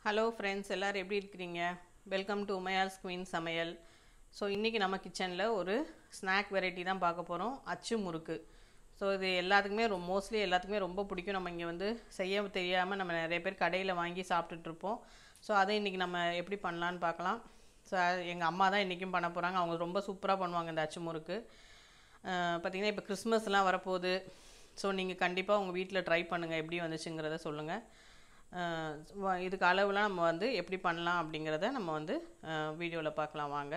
Hello friends எல்லோரும் எப்படி இருக்கிறீங்க வெல்கம் டு உமையால்ஸ் குவீன் சமையல் ஸோ இன்றைக்கி நம்ம கிச்சனில் ஒரு ஸ்நாக் வெரைட்டி தான் பார்க்க போகிறோம் அச்சு முறுக்கு ஸோ இது எல்லாத்துக்குமே ரொம்ப மோஸ்ட்லி எல்லாத்துக்குமே ரொம்ப பிடிக்கும் நம்ம இங்கே வந்து செய்ய தெரியாமல் நம்ம நிறைய பேர் கடையில் வாங்கி சாப்பிட்டுட்ருப்போம் ஸோ அதை இன்றைக்கி நம்ம எப்படி பண்ணலான்னு பார்க்கலாம் ஸோ எங்கள் அம்மா தான் இன்றைக்கும் பண்ண போகிறாங்க அவங்க ரொம்ப சூப்பராக பண்ணுவாங்க இந்த அச்சு முறுக்கு பார்த்திங்கன்னா இப்போ கிறிஸ்மஸ்லாம் வரப்போகுது ஸோ நீங்கள் கண்டிப்பாக உங்கள் வீட்டில் ட்ரை பண்ணுங்கள் எப்படி வந்துச்சுங்கிறத சொல்லுங்கள் அஹ் வ- இதுக்கு அளவுலாம் நம்ம வந்து எப்படி பண்ணலாம் அப்படிங்கிறத நம்ம வந்து வீடியோவில் பார்க்கலாம் வாங்க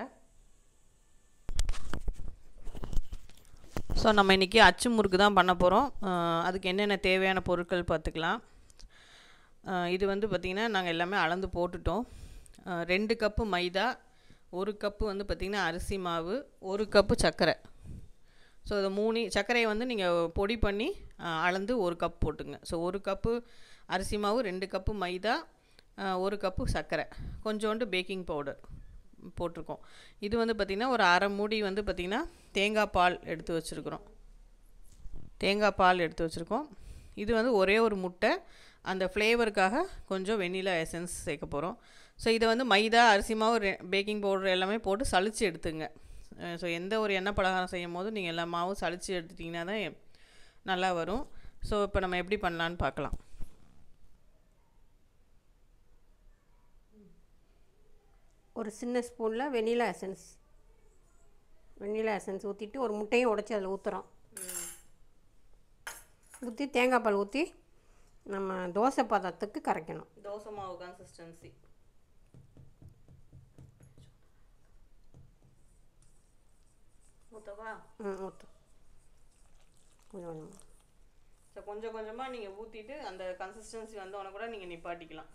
ஸோ நம்ம இன்றைக்கி அச்சு முறுக்கு தான் பண்ண போகிறோம் அதுக்கு என்னென்ன தேவையான பொருட்கள் பார்த்துக்கலாம் அஹ் இது வந்து பார்த்திங்கன்னா நாங்கள் எல்லாமே அளந்து போட்டுட்டோம் அஹ் ரெண்டு கப்பு மைதா ஒரு கப்பு வந்து பார்த்திங்கன்னா அரிசி மாவு ஒரு கப்பு சர்க்கரை ஸோ இது மூணு சர்க்கரையை வந்து நீங்கள் பொடி பண்ணி அஹ், அளந்து ஒரு கப் போட்டுங்க ஸோ ஒரு கப்பு அரிசி மாவு ரெண்டு கப்பு மைதா அஹ், ஒரு கப்பு சர்க்கரை கொஞ்சோண்டு பேக்கிங் பவுடர் போட்டிருக்கோம் இது வந்து பார்த்திங்கன்னா ஒரு அரை மூடி வந்து பார்த்திங்கன்னா தேங்காய் பால் எடுத்து வச்சுருக்குறோம் தேங்காய் பால் எடுத்து வச்சுருக்கோம் இது வந்து ஒரே ஒரு முட்டை அந்த ஃப்ளேவருக்காக கொஞ்சம் வெண்ணிலா எசன்ஸ் சேர்க்க போகிறோம் ஸோ இதை வந்து மைதா அரிசி மாவு ரெ- பேக்கிங் பவுடர் எல்லாமே போட்டு சலிச்சு எடுத்துங்க ஸோ எந்த ஒரு எண்ணெய் பலகாரம் செய்யும் போது நீங்கள் எல்லா மாவும் சலிச்சு எடுத்துட்டிங்கன்னா தான் எ- நல்லா வரும் ஸோ இப்போ நம்ம எப்படி பண்ணலான்னு பார்க்கலாம் ஒரு சின்ன ஸ்பூனில் வெனிலா எசன்ஸ் வெனிலா எசன்ஸ் ஊற்றிட்டு ஒரு முட்டையும் உடச்சி அதில் ஊற்றுறோம் ஊற்றி தேங்காய் பால் ஊற்றி நம்ம தோசை பதத்துக்கு கரைக்கணும் தோசை மாவு கன்சிஸ்டன்சி ஊற்றவா ம் ஊற்றும் கொஞ்சம் கொஞ்சம் ஸோ கொஞ்சம் கொஞ்சமாக நீங்கள் ஊற்றிட்டு அந்த கன்சிஸ்டன்சி வந்தவொடனே கூட நீங்கள் நிப்பாட்டிக்கலாம்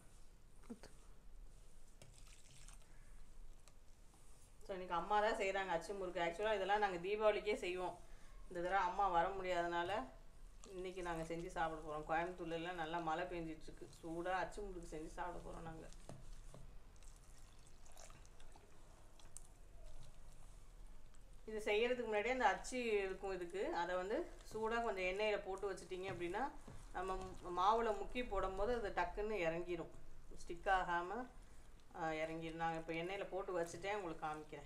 ஸோ இன்னைக்கு அம்மா தான் செய்கிறாங்க அச்சு முறுக்கு ஆக்சுவலாக இதெல்லாம் நாங்கள் தீபாவளிக்கே செய்வோம் இந்த தடவை அம்மா வர முடியாதனால இன்னைக்கு நாங்கள் செஞ்சு சாப்பிட போகிறோம் கோயம்புத்தூர்லாம் நல்லா மழை பெஞ்சிட்டு இருக்கு சூடாக அச்சு முறுக்கு செஞ்சு சாப்பிட போகிறோம் நாங்கள் இது செய்யறதுக்கு முன்னாடியே அந்த அச்சு இருக்கும் இதுக்கு அதை வந்து சூடாக கொஞ்சம் எண்ணெயில் போட்டு வச்சிட்டிங்க அப்படின்னா நம்ம மு- மாவுல முக்கி போடும்போது அது டக்குன்னு இறங்கிரும் ஸ்டிக் ஆகாமல் இறங்கிடும் நாங்கள் இப்போ எண்ணெயில் போட்டு வச்சுட்டேன் உங்களுக்கு காமிக்கிறேன்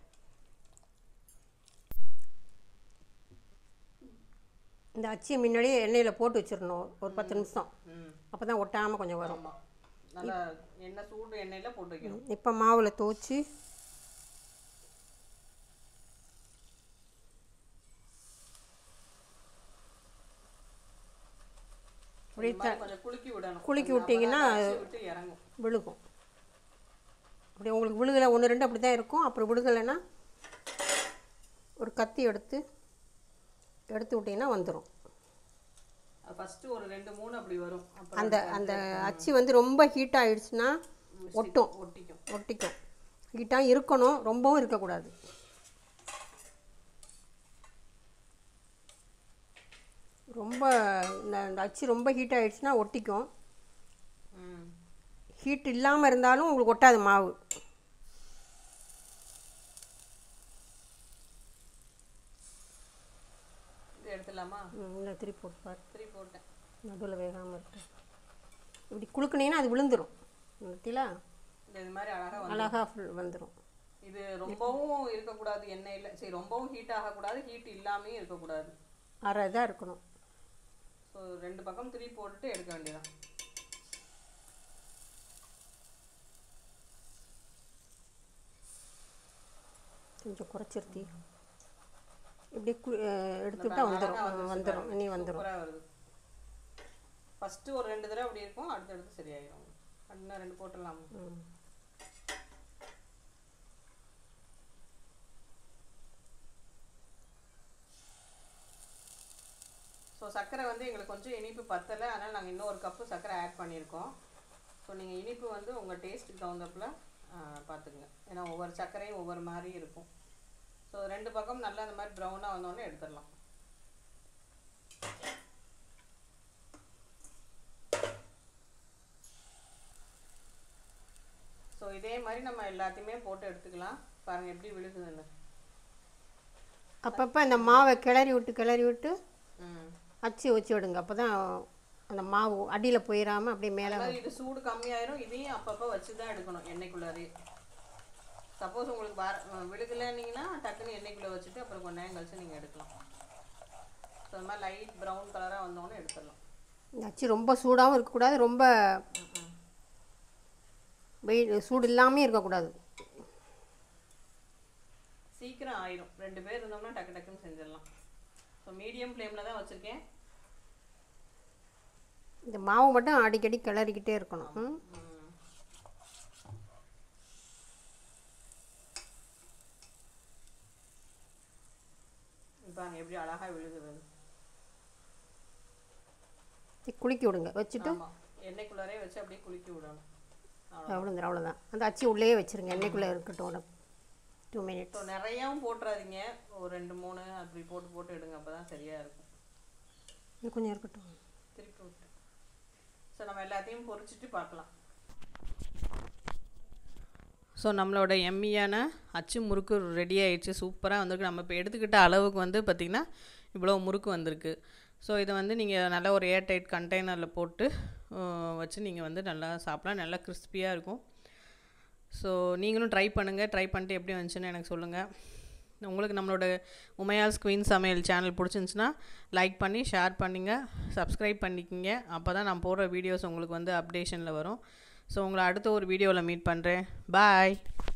இந்த அச்சியை முன்னாடியே எண்ணெயில் போட்டு வச்சிடணும் ஒரு பத்து நிமிஷம் ம் அப்போ தான் ஒட்டாமல் கொஞ்சம் வரும் ஆமாம் நல்லா எண்ணெய் சூடு எண்ணெயில் போட்டு வைக்கணும் இப்போ மாவில் துவச்சி இந்த மாதிரி கொஞ்சம் குலுக்கி விடணும் குலுக்கி கொஞ்சம் விட்டீங்கன்னா அப்பதான் அந்த அச்சு விட்டு இறங்கும் விழுகும் அப்படி உங்களுக்கு விழுகலை ஒன்று ரெண்டு அப்படி தான் இருக்கும் அப்புறம் விழுகலைன்னா ஒரு கத்தி எடுத்து எடுத்து விட்டிங்கன்னா வந்துடும் ஃபஸ்ட்டு ஒரு ரெண்டு மூணு அப்படி வரும் அப்புறம் அந்த அந்த அச்சு வந்து ரொம்ப ஹீட் ஆயிடுச்சுன்னா ஒட்டும் ஒட்டிக்கும் ஒட்டிக்கும் ஹீட்டாக இருக்கணும் ரொம்பவும் இருக்கக்கூடாது ரொம்ப இந்த இந்த அச்சு ரொம்ப ஹீட் ஆயிடுச்சுன்னா ஒட்டிக்கும் ம் ஹீட் இல்லாமல் இருந்தாலும் உங்களுக்கு ஒட்டாது மாவு இது எடுத்துடலாமா ம், இந்த திருப்பி போட்டு பாரு சரி போட்டேன் நடுவில் வேகாமல் இருக்கு இப்படி குலுக்குனீங்கன்னா அது விழுந்துடும் நிறுத்திலா இந்த இது மாதிரி அழகாக வந்து அழகாக ஃபுல் வந்துடும் இது ரொம்பவும் இருக்கக்கூடாது எண்ணெயில் சரி ரொம்பவும் ஹீட் ஆகக்கூடாது ஹீட் இல்லாமையும் இருக்கக்கூடாது அரை இதாக இருக்கணும் ஸோ ரெண்டு பக்கம் திருப்பி போட்டுட்டு எடுக்க வேண்டியதான் கொஞ்சம் குறைச்சிருத்தி இப்படியே கு எடுத்துவிட்டா வந்துடும் வந்துடும் இனி வந்துடும் சூப்பராக வருது ஃபஸ்ட்டு ஒரு ரெண்டு தடவை அப்படி இருக்கும் அடுத்தடுத்து சரியாயிடும் இன்னும் ரெண்டு போட்டுடலாம் ம் ஸோ சர்க்கரை வந்து எங்களுக்கு கொஞ்சம் இனிப்பு பத்தலை அதனால் நாங்கள் இன்னும் ஒரு கப்பு சர்க்கரை ஆட் பண்ணியிருக்கோம் ஸோ நீங்கள் இனிப்பு வந்து உங்கள் டேஸ்ட்டுக்கு தகுந்தப்பில் பார்த்துக்குங்க ஏன்னா ஒவ்வொரு சர்க்கரையும் ஒவ்வொரு மாதிரி இருக்கும் ஸோ ரெண்டு பக்கம் நல்லா இந்த மாதிரி ப்ரௌனாக வந்தோடனே எடுத்துடலாம் ஸோ இதே மாதிரி நம்ம எல்லாத்தையுமே போட்டு எடுத்துக்கலாம் பாருங்கள் எப்படி விழுகுதுன்னு அப்பப்போ இந்த மாவை கிளறி விட்டு கிளறி விட்டு ம் அச்சு வச்சு விடுங்க அப்போ தான் அந்த மாவு அடியில் போயிடாமல் அப்படியே மேலே அதாவது இது சூடு கம்மியாயிரும் இதையும் அப்பப்போ வச்சு தான் எடுக்கணும் எண்ணெய்க்குள்ளாரே சப்போஸ் உங்களுக்கு வர விழுகலைன்னீங்கன்னா டக்குன்னு எண்ணெய்க்குள்ளே வச்சுட்டு அப்புறம் கொஞ்ச நேரம் கழிச்சு நீங்கள் எடுக்கலாம் ஸோ இந்த மாதிரி லைட் ப்ரௌன் கலராக வந்தோடனே எடுத்துடலாம் இந்த அச்சு ரொம்ப சூடாகவும் இருக்கக்கூடாது ரொம்ப வெயில் சூடு இல்லாமல் இருக்கக்கூடாது சீக்கிரம் ஆயிரும் ரெண்டு பேர் இருந்தோம்னா டக்கு டக்குன்னு செஞ்சிடலாம் ஸோ மீடியம் ஃப்ளேமில் தான் வச்சுருக்கேன் இந்த மாவு மட்டும் அடிக்கடி கிளறிக்கிட்டே இருக்கணும் ம். இப்போ அங்கே எப்படி அழகாக விழுகுது இது குலுக்கி விடுங்க வச்சுட்டு ஆமாம் எண்ணெய்க்குள்ளாரே வச்சு அப்படியே குலுக்கி விடணும் விழுந்துடும் அவ்வளோதான் அந்த அச்சு உள்ளேயே வச்சுருங்க எண்ணெய்க்குள்ளே இருக்கட்டும் டூ மினிட்ஸ் ஸோ நிறையாவும் போட்டுறாதீங்க ஒரு ரெண்டு மூணு அப்படி போட்டு போட்டு எடுங்க அப்போ தான் சரியாக இருக்கும் இன்னும் கொஞ்சம் இருக்கட்டும் திருப்பி விட்டு ஸோ நம்ம எல்லாத்தையும் பொரிச்சிட்டு பார்க்கலாம் ஸோ நம்மளோட எம்மியான அச்சு முறுக்கு ரெடி ஆயிடுச்சு சூப்பராக வந்திருக்கு நம்ம இப்போ எடுத்துக்கிட்ட அளவுக்கு வந்து பார்த்திங்கன்னா இவ்வளோ முறுக்கு வந்திருக்கு ஸோ இதை வந்து நீங்கள் நல்ல ஒரு ஏர் டைட் கண்டெய்னரில் போட்டு அஹ், வச்சு நீங்கள் வந்து நல்லா சாப்பிடலாம் நல்லா கிறிஸ்பியாக இருக்கும் ஸோ நீங்களும் ட்ரை பண்ணுங்கள் ட்ரை பண்ணிட்டு எப்படி வந்துச்சுன்னு எனக்கு சொல்லுங்கள் உங்களுக்கு நம்மளோட உமையால் ஸ்குவீன் சமையல் சேனல் பிடிச்சிருந்துச்சுன்னா லைக் பண்ணி ஷேர் பண்ணிங்க சப்ஸ்கிரைப் பண்ணிக்கிங்க அப்போ தான் நான் போடுற வீடியோஸ் உங்களுக்கு வந்து அப்டேஷனில் வரும் ஸோ உங்களை அடுத்த ஒரு வீடியோவில் மீட் பண்ணுறேன் பாய்